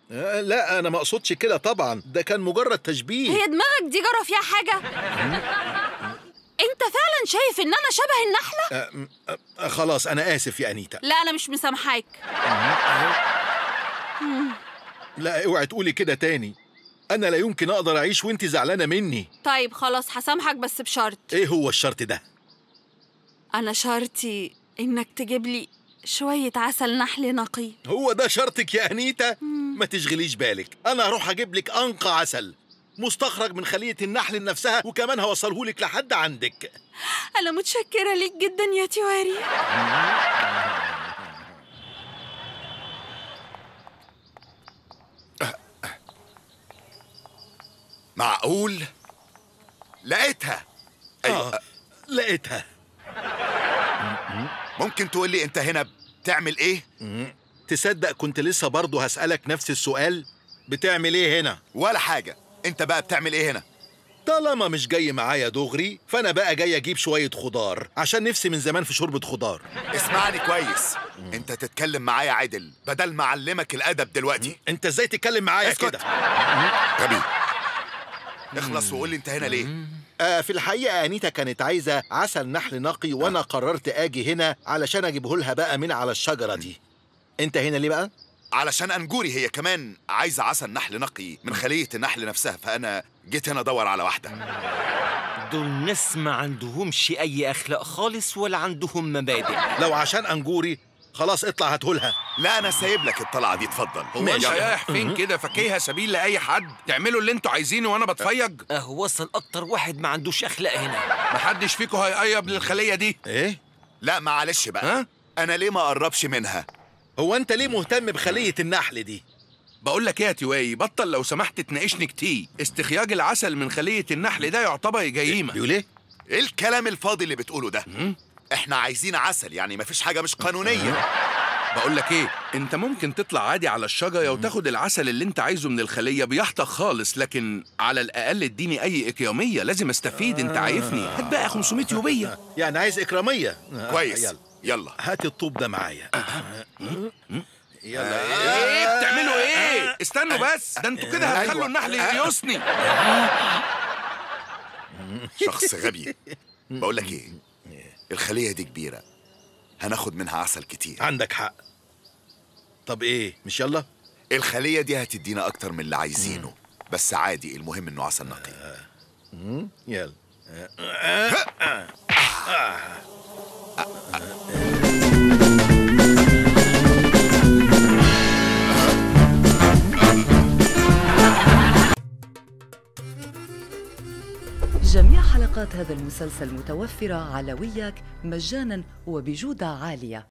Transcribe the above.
آه، لا انا ما اقصدش كده طبعا ده كان مجرد تشبيه هي دماغك دي جرى فيها حاجة انت فعلا شايف ان انا شبه النحلة آه، م- آه، آه، خلاص انا اسف يا انيتا لا انا مش مسامحاك لا اوعي تقولي كده تاني انا لا يمكن اقدر اعيش وانت زعلانه مني طيب خلاص هسامحك بس بشرط ايه هو الشرط ده انا شرطي انك تجيب لي شوية عسل نحل نقي هو ده شرطك يا انيتا ما تشغليش بالك انا هروح اجيب لك انقى عسل مستخرج من خليه النحل نفسها وكمان هوصله لك لحد عندك انا متشكرة ليك جدا يا تيواري معقول لقيتها أيوة. آه لقيتها ممكن تقول لي انت هنا بتعمل ايه تصدق كنت لسه برضه هسألك نفس السؤال بتعمل ايه هنا ولا حاجه انت بقى بتعمل ايه هنا طالما مش جاي معايا دغري فانا بقى جاي اجيب شويه خضار عشان نفسي من زمان في شوربه خضار اسمعني كويس انت تتكلم معايا عدل بدل ما اعلمك الادب دلوقتي انت ازاي تتكلم معايا اسكت. كده غبي اخلص وقول لي انت هنا ليه آه في الحقيقه انيتا كانت عايزه عسل نحل نقي وانا قررت اجي هنا علشان اجيبه لها بقى من على الشجره دي انت هنا ليه بقى علشان انجوري هي كمان عايزه عسل نحل نقي من خليه النحل نفسها فانا جيت هنا ادور على واحده دول ناس ما عندهمش أي أخلاق خالص ولا عندهم مبادئ لو عشان انجوري خلاص اطلع هاتهولها لا انا سايب لك الطلعه دي اتفضل هو انت يلا. رايح فين كده فاكيها سبيل لاي حد تعملوا اللي انتوا عايزينه وانا بتفيج أه وصل أكتر واحد ما عندوش أخلاق هنا محدش فيكم هيقيب للخليه دي ايه لا معلش بقى ها انا ليه ما اقربش منها هو انت ليه مهتم بخليه النحل دي بقول لك ايه يا تواي بطل لو سمحت تناقشني كتير استخراج العسل من خليه النحل ده يعتبر جريمه بيقول ايه ايه الكلام الفاضي اللي بتقوله ده احنا عايزين عسل يعني مفيش حاجه مش قانونيه بقول لك ايه انت ممكن تطلع عادي على الشجره وتاخد العسل اللي انت عايزه من الخليه بيحتك خالص لكن على الاقل اديني اي اكراميه لازم استفيد انت عارفني هات بقى 500 يوبيه يعني عايز اكراميه آه، كويس يلا يلا هات الطوب ده معايا يلا ايه بتعملوا ايه استنوا بس ده انتوا كده هتخلوا أيوة. النحل يقيصني شخص غبي بقول لك ايه الخليه دي كبيره هناخد منها عسل كتير عندك حق طب ايه مش يلا الخليه دي هتدينا اكتر من اللي عايزينه بس عادي المهم انه عسل نقي يلا جميع حلقات هذا المسلسل متوفرة على وياك مجانا وبجودة عالية